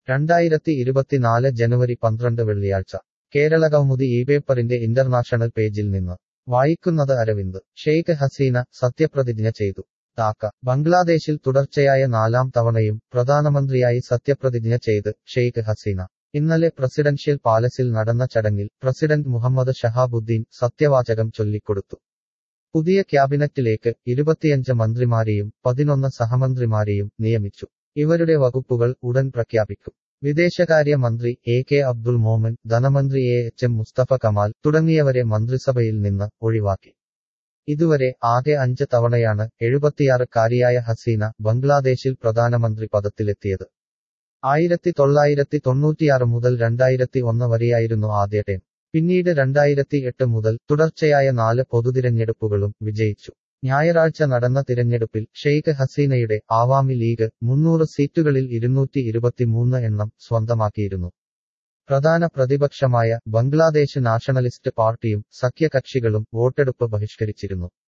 രണ്ടായിരത്തി ഇരുപത്തിനാല് ജനുവരി പന്ത്രണ്ട് വെള്ളിയാഴ്ച കേരള കൗമുദി ഈ പേപ്പറിന്റെ ഇന്റർനാഷണൽ പേജിൽ നിന്ന് വായിക്കുന്നത് അരവിന്ദ് ഷെയ്ഖ് ഹസീന സത്യപ്രതിജ്ഞ ചെയ്തു ധാക്ക ബംഗ്ലാദേശിൽ തുടർച്ചയായ നാലാം തവണയും പ്രധാനമന്ത്രിയായി സത്യപ്രതിജ്ഞ ചെയ്ത് ഷെയ്ഖ് ഹസീന ഇന്നലെ പ്രസിഡൻഷ്യൽ പാലസിൽ നടന്ന ചടങ്ങിൽ പ്രസിഡന്റ് മുഹമ്മദ് ഷഹാബുദ്ദീൻ സത്യവാചകം ചൊല്ലിക്കൊടുത്തു പുതിയ ക്യാബിനറ്റിലേക്ക് ഇരുപത്തിയഞ്ച് മന്ത്രിമാരെയും പതിനൊന്ന് സഹമന്ത്രിമാരെയും നിയമിച്ചു ഇവരുടെ വകുപ്പുകൾ ഉടൻ പ്രഖ്യാപിക്കും വിദേശകാര്യ മന്ത്രി എ കെ അബ്ദുൾ മോമൻ ധനമന്ത്രി A H M Mustafa Kamal തുടങ്ങിയവരെ മന്ത്രിസഭയിൽ നിന്ന് ഒഴിവാക്കി ഇതുവരെ ആകെ അഞ്ച് തവണയാണ് എഴുപത്തിയാറുകാരിയായ ഹസീന ബംഗ്ലാദേശിൽ പ്രധാനമന്ത്രി പദത്തിലെത്തിയത് ആയിരത്തി തൊള്ളായിരത്തി തൊണ്ണൂറ്റിയാറ് മുതൽ രണ്ടായിരത്തി ഒന്ന് വരെയായിരുന്നു ആദ്യ ടേം പിന്നീട് രണ്ടായിരത്തി എട്ട് മുതൽ തുടർച്ചയായ നാല് പൊതുതിരഞ്ഞെടുപ്പുകളും വിജയിച്ചു ഞായറാഴ്ച നടന്ന തിരഞ്ഞെടുപ്പിൽ ഷെയ്ഖ് ഹസീനയുടെ ആവാമി ലീഗ് മുന്നൂറ് സീറ്റുകളിൽ ഇരുന്നൂറ്റി ഇരുപത്തിമൂന്ന് എണ്ണം സ്വന്തമാക്കിയിരുന്നു പ്രധാന പ്രതിപക്ഷമായ ബംഗ്ലാദേശ് നാഷണലിസ്റ്റ് പാർട്ടിയും സഖ്യകക്ഷികളും വോട്ടെടുപ്പ് ബഹിഷ്കരിച്ചിരുന്നു